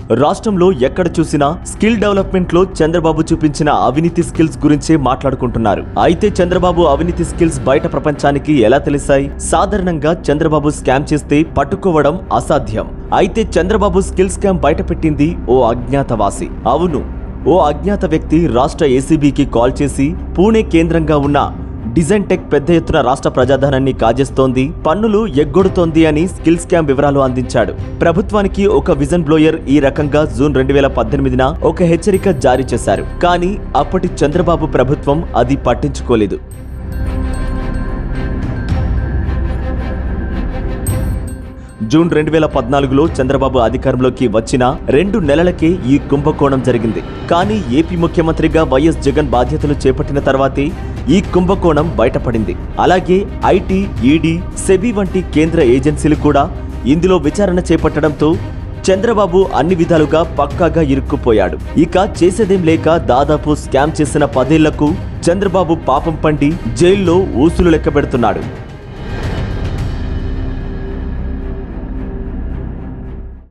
రాష్ట్రంలో ఎక్కడ చూసినా స్కిల్ డెవలప్మెంట్ లో చంద్రబాబు చూపించిన అవినీతి స్కిల్స్ గురించే మాట్లాడుకుంటున్నారు అయితే చంద్రబాబు అవినీతి స్కిల్స్ బయట ప్రపంచానికి ఎలా తెలిసాయి సాధారణంగా చంద్రబాబు స్కామ్ చేస్తే పట్టుకోవడం అసాధ్యం అయితే చంద్రబాబు స్కిల్ స్కామ్ బయట పెట్టింది ఓ అజ్ఞాతవాసి అవును ఓ అజ్ఞాత వ్యక్తి రాష్ట్ర ఏసీబీకి కాల్ చేసి పూణే కేంద్రంగా ఉన్న డిజైన్ టెక్ పెద్ద ఎత్తున రాష్ట్ర ప్రజాధనాన్ని కాజేస్తోంది పన్నులు ఎగ్గొడుతోంది అని స్కిల్ స్కామ్ వివరాలు అందించాడు ప్రభుత్వానికి ఒక విజన్ బ్లోయర్ ఈ రకంగా జూన్ రెండు వేల పద్దెనిమిదిన ఒక హెచ్చరిక జారీ చేశారు కానీ అప్పటి చంద్రబాబు ప్రభుత్వం అది పట్టించుకోలేదు జూన్ రెండు వేల పద్నాలుగులో చంద్రబాబు అధికారంలోకి వచ్చిన రెండు నెలలకే ఈ కుంభకోణం జరిగింది కానీ ఏపీ ముఖ్యమంత్రిగా వైఎస్ జగన్ బాధ్యతలు చేపట్టిన తర్వాతే ఈ కుంభకోణం బయటపడింది అలాగే ఐటీ ఈడీ సెబీ వంటి కేంద్ర ఏజెన్సీలు కూడా ఇందులో విచారణ చేపట్టడంతో చంద్రబాబు అన్ని విధాలుగా పక్కాగా ఇరుక్కుపోయాడు ఇక చేసేదేం లేక దాదాపు స్కామ్ చేసిన పదేళ్లకు చంద్రబాబు పాపం పండి జైల్లో ఊసులు లెక్కబెడుతున్నాడు